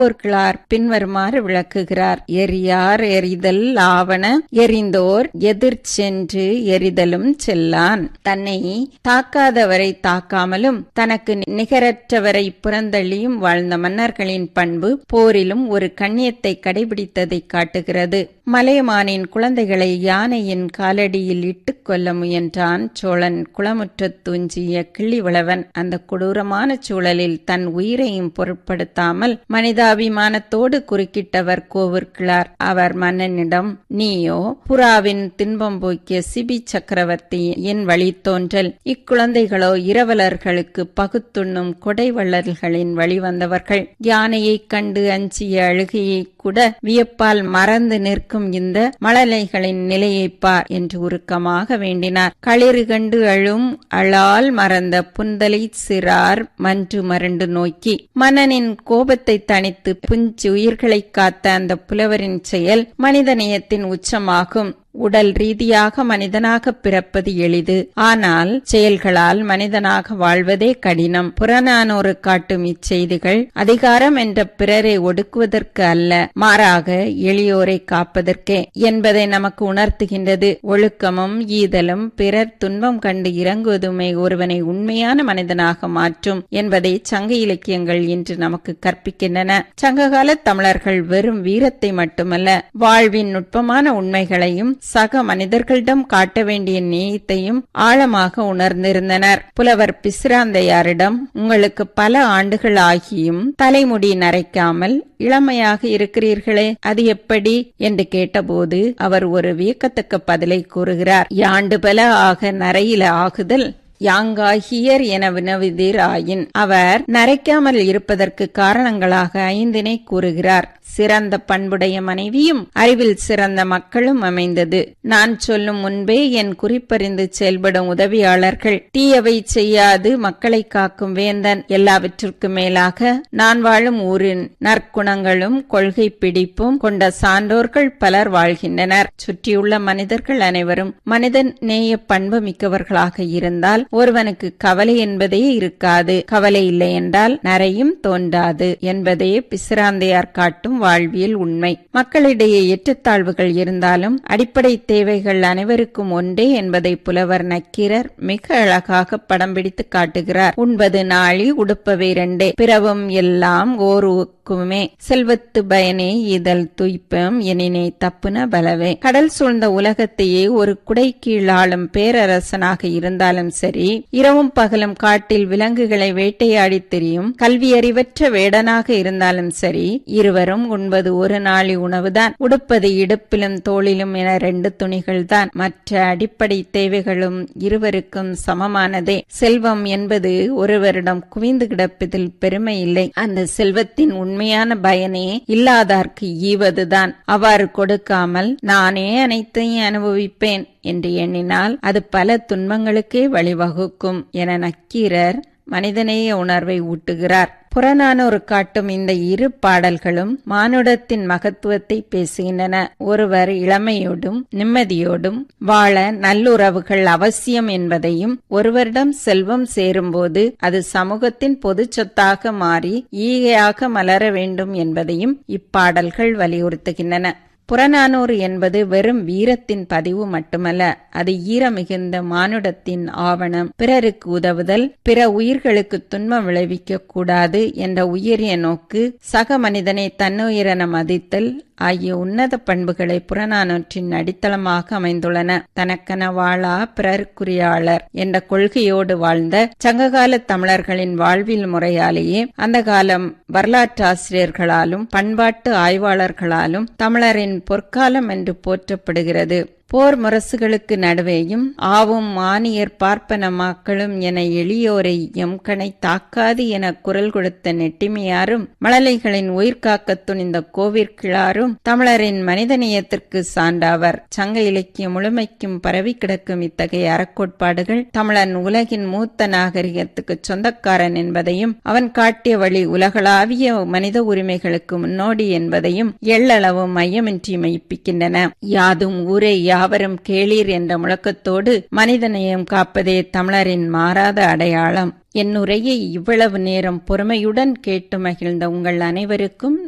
கோர்க்கிழார் பின்வருமாறு விளக்குகிறார் எரியார் எரிதல் ஆவன எரிந்தோர் எதிர் சென்று எரிதலும் செல்லான் தன்னை தாக்காதவரை தாக்காமலும் தனக்கு நிகரற்றவரை புறந்தள்ளியும் வாழ்ந்த மன்னர்களின் பண்பு போரிலும் ஒரு கண்ணியத்தை கடைபிடித்ததை காட்டுகிறது மலையமானின் குழந்தைகளை யானையின் காலடியில் இட்டுக் கொல்ல முயன்றான் சோழன் குளமுற்ற துஞ்சிய கிள்ளிவளவன் அந்த கொடூரமான சூழலில் தன் உயிரையும் பொருட்படுத்தாமல் மனிதாபிமானத்தோடு குறுக்கிட்டவர் கோவிற்கிழார் அவர் மன்னனிடம் நீயோ புறாவின் தின்பம் போக்கிய சிபி சக்கரவர்த்தி என் வழித்தோன்றல் இக்குழந்தைகளோ இரவலர்களுக்கு பகுத்துண்ணும் கொடைவள்ளல்களின் வழிவந்தவர்கள் யானையைக் கண்டு அஞ்சிய அழுகையை கூட வியப்பால் மறந்து நிற்கும் இந்த மழலைகளின் நிலையைப் பார் என்று உருக்கமாக வேண்டினார் களிறு கண்டு அழும் அழால் மறந்த புந்தலை சிறார் மன்று மரண்டு நோக்கி மன்னனின் கோபத்தை தணித்து புஞ்சு உயிர்களைக் காத்த அந்த புலவரின் செயல் மனிதநேயத்தின் உச்சமாகும் உடல் ரீதியாக மனிதனாக பிறப்பது எளிது ஆனால் செயல்களால் மனிதனாக வாழ்வதே கடினம் புறநானூறு காட்டும் இச்செய்திகள் அதிகாரம் என்ற பிறரை ஒடுக்குவதற்கு அல்ல மாறாக எளியோரை காப்பதற்கே என்பதை நமக்கு உணர்த்துகின்றது ஒழுக்கமும் ஈதலும் பிறர் துன்பம் கண்டு இறங்குவதுமே ஒருவனை உண்மையான மனிதனாக மாற்றும் என்பதை சங்க இலக்கியங்கள் இன்று நமக்கு கற்பிக்கின்றன சங்ககால தமிழர்கள் வெறும் வீரத்தை மட்டுமல்ல வாழ்வின் நுட்பமான உண்மைகளையும் சக மனிதர்களிடம் காட்ட வேண்டிய நேயத்தையும் ஆழமாக உணர்ந்திருந்தனர் புலவர் பிசிராந்தையாரிடம் உங்களுக்கு பல ஆண்டுகள் ஆகியும் தலைமுடி நரைக்காமல் இளமையாக இருக்கிறீர்களே அது எப்படி என்று கேட்டபோது அவர் ஒரு வியக்கத்தக்க பதிலை கூறுகிறார் யாண்டு பல ஆக நரையில ஆகுதல் யாங்காகியர் என வினவுதீர் ஆயின் அவர் நரைக்காமல் இருப்பதற்கு காரணங்களாக ஐந்தினை கூறுகிறார் சிறந்த பண்புடைய மனைவியும் அறிவில் சிறந்த மக்களும் அமைந்தது நான் சொல்லும் முன்பே என் குறிப்பறிந்து செயல்படும் உதவியாளர்கள் தீயவை செய்யாது மக்களை காக்கும் வேந்தன் எல்லாவற்றிற்கும் மேலாக நான் வாழும் ஊரின் நற்குணங்களும் கொள்கை பிடிப்பும் கொண்ட சான்றோர்கள் பலர் வாழ்கின்றனர் சுற்றியுள்ள மனிதர்கள் அனைவரும் மனிதன் நேய பண்பு மிக்கவர்களாக இருந்தால் ஒருவனுக்கு கவலை என்பதே இருக்காது கவலை இல்லை என்றால் நரையும் தோன்றாது என்பதே பிசிராந்தையார் காட்டும் வாழ்வியல் உண்மை மக்களிடையே ஏற்றத்தாழ்வுகள் இருந்தாலும் அடிப்படை தேவைகள் அனைவருக்கும் ஒன்றே என்பதை புலவர் நக்கீரர் மிக அழகாக படம் பிடித்து காட்டுகிறார் உண்பது நாளி உடுப்பவை இரண்டே பிறவும் எல்லாம் ஓருக்குமே செல்வத்து பயனே இதழ் துய்ப்பம் எனினே தப்புன பலவே கடல் சூழ்ந்த உலகத்தையே ஒரு குடை கீழாளும் பேரரசனாக இருந்தாலும் சரி இரவும் பகலும் காட்டில் விலங்குகளை வேட்டையாடி திரியும் கல்வியறிவற்ற வேடனாக இருந்தாலும் சரி இருவரும் உண்பது ஒரு நாளி உணவுதான் உடுப்பது இடுப்பிலும் தோளிலும் என ரெண்டு துணிகள் தான் மற்ற அடிப்படை தேவைகளும் இருவருக்கும் சமமானதே செல்வம் என்பது ஒருவரிடம் குவிந்து கிடப்பதில் பெருமை இல்லை அந்த செல்வத்தின் உண்மையான பயனே இல்லாதார்க்கு ஈவதுதான் அவ்வாறு கொடுக்காமல் நானே அனைத்தையும் அனுபவிப்பேன் என்று எண்ணினால் அது பல துன்பங்களுக்கே வழிவகுக்கும் என நக்கீரர் மனிதநேய உணர்வை ஊட்டுகிறார் புறநானூறு காட்டும் இந்த இரு பாடல்களும் மானுடத்தின் மகத்துவத்தை பேசுகின்றன ஒருவர் இளமையோடும் நிம்மதியோடும் வாழ நல்லுறவுகள் அவசியம் என்பதையும் ஒருவரிடம் செல்வம் சேரும்போது அது சமூகத்தின் பொது சொத்தாக மாறி ஈகையாக மலர வேண்டும் என்பதையும் இப்பாடல்கள் வலியுறுத்துகின்றன புறநானூறு என்பது வெறும் வீரத்தின் பதிவு மட்டுமல்ல அது ஈரமிகுந்த மானுடத்தின் ஆவணம் பிறருக்கு உதவுதல் பிற உயிர்களுக்கு துன்பம் விளைவிக்க கூடாது என்ற உயரிய நோக்கு சக மனிதனை தன்னுயிரென மதித்தல் ஆகிய உன்னத பண்புகளை புறநானூற்றின் அடித்தளமாக அமைந்துள்ளன தனக்கென வாழா பிறருக்குரியாளர் என்ற கொள்கையோடு வாழ்ந்த சங்ககால தமிழர்களின் வாழ்வில் முறையாலேயே அந்த காலம் வரலாற்றாசிரியர்களாலும் பண்பாட்டு ஆய்வாளர்களாலும் தமிழரின் பொற்காலம் என்று போற்றப்படுகிறது போர் முரசுகளுக்கு நடுவேயும் ஆவும் மானியர் பார்ப்பன மக்களும் என எளியோரை எம்கனை தாக்காது என குரல் கொடுத்த நெட்டிமையாரும் மழலைகளின் உயிர்காக்க துணிந்த கோவிற்கிழாரும் தமிழரின் மனிதநேயத்திற்கு சான்றாவர் சங்க இலக்கியம் முழுமைக்கும் பரவி கிடக்கும் இத்தகைய அறக்கோட்பாடுகள் தமிழன் உலகின் மூத்த நாகரிகத்துக்கு சொந்தக்காரன் என்பதையும் அவன் காட்டிய வழி உலகளாவிய மனித உரிமைகளுக்கு முன்னோடி என்பதையும் எள்ளளவும் மையமின்றி மெய்ப்பிக்கின்றன யாதும் ஊரே யாவரும் கேளீர் என்ற முழக்கத்தோடு மனிதநேயம் காப்பதே தமிழரின் மாறாத அடையாளம் என் உரையை இவ்வளவு நேரம் பொறுமையுடன் கேட்டு மகிழ்ந்த உங்கள் அனைவருக்கும்